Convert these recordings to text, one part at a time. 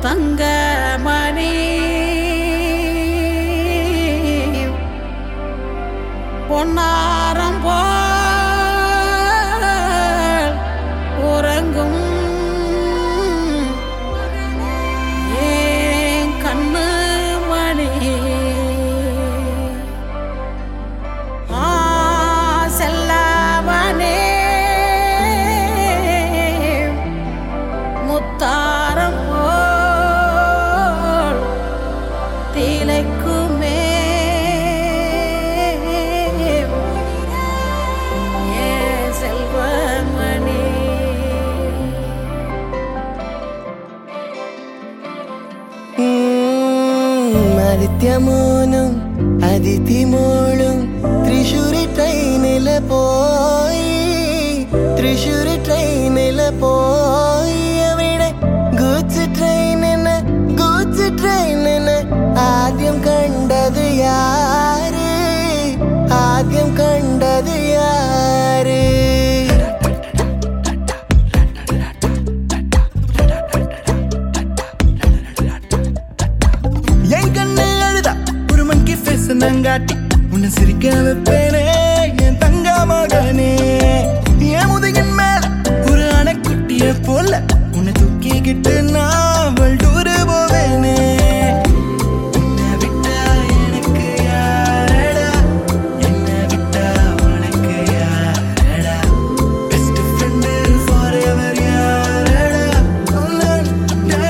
தங்க மணி பொன்னாரம் போல் உறங்கும் ஏன் கண்ணு மணி ஆ செல்லவனே முத்தாரம் போல் திளைக்குமே ஏ செல்வமணி ആദിത്യമോനും അതിഥിമോളും തൃശ്ശൂരി ട്രെയിനിൽ പോയി തൃശ്ശൂരി ട്രെയിനിൽ പോയി അവിടെ ഗൂച്ച് ട്രെയിനിന് ഗൂച്ച് ട്രെയിനിന് ആദ്യം കണ്ടത് യാര് ആദ്യം കണ്ടത് യാര് என் கண்ணு அழுதா ஒரு மங்கி ஃபேஸ் நங்காட்டி உன்னை சிரிக்க வைப்பேனே என் தங்க மகனே என் முதுகின் மேல ஒரு அணைக்குட்டிய போல உன்னை தூக்கிக்கிட்டு நான் வல்டூரு போவேனே உன்னை விட்டா எனக்கு யாரடா என்னை விட்டா உனக்கு யாரடா பெஸ்ட் ஃப்ரெண்டு ஃபார் எவர் யாரடா உன்னடா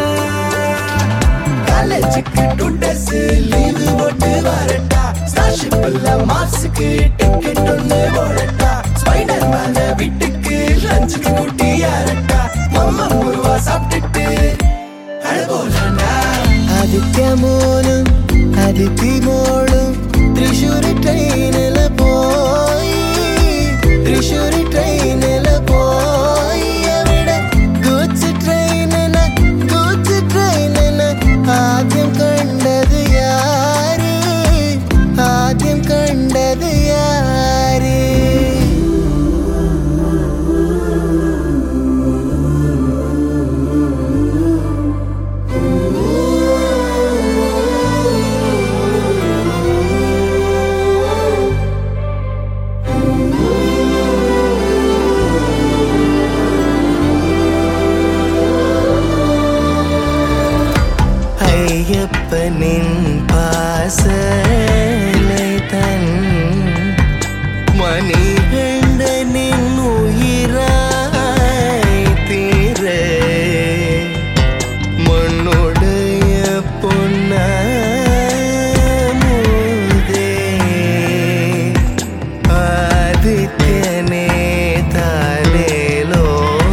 காலேஜுக்கு டூ டேஸ் லீவு போட்டு வரட்டா ஸ்டார்ஷிப்ல மார்ஸுக்கு டிக்கெட் ஒன்று போடட்டா ஸ்பைடர் மேல வீட்டுக்கு லஞ்சுக்கு குட்டி யாரட்டா மம்மா முருவா சாப்பிட்டுட்டு அழுவோலண்டா ആദിത്യമോനും അതിഥിമോളും തൃശ്ശൂരി ട്രെയിനിൽ പോയി തൃശ്ശൂരി ട്രെയിനിൽ പോയി അവിടെ ഗൂച്ച് ട്രെയിനിന് ഗൂച്ച് ട്രെയിനിന് ആദ്യം കണ്ടത് യാര് ആദ്യം കണ്ടത് യാര് ஐயப்பனின் பாசனை தன் மணிகண்டனின் உயிராய் தீர மண்ணுடைய பொன்னே ஆதித்யனே தானேலோ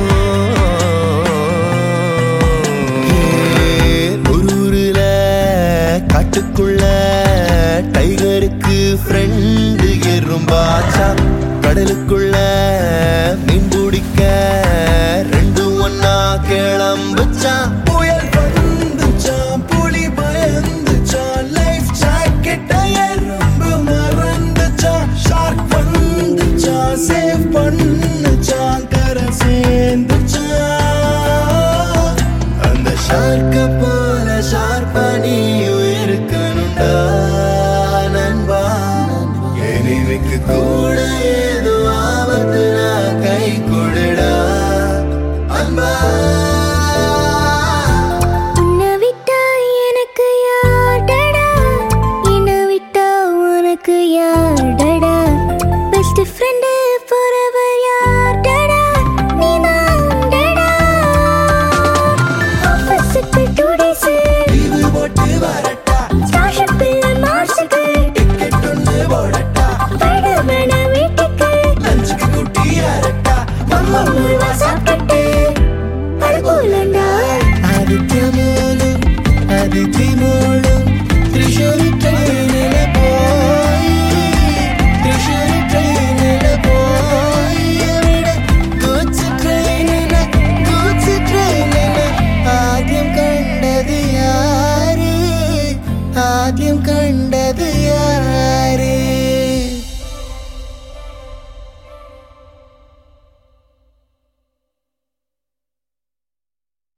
ஒரு ஊருல காட்டுக்குள்ள டைகருக்கு ஃப்ரெண்டு எறும்பாச்சா கடலுக்குள்ள மீன் பிடிக்க ரெண்டும் ஒன்னா கிளம்புச்சான் புயல் வந்துச்சான் புலி பயந்துச்சான் லைஃப் ஜாக்கெட்ட எறும்பு மறந்துச்சான் ஷார்க் வந்துச்சான் சேவ் பண்ணுச்சான் கரை சேர்ந்துச்சான் அந்த ஷார்க்க போல ஷார்பானியும் இருக்கணும்டா நண்பா எனிமிக்கு கூட ஏதோ ஆபத்து நான் கை கொடுடா அன்பா உன்னை விட்டா எனக்கு யார்டடா என்னை விட்டா உனக்கு யார்டடா பெஸ்ட் ஃப்ரெண்டு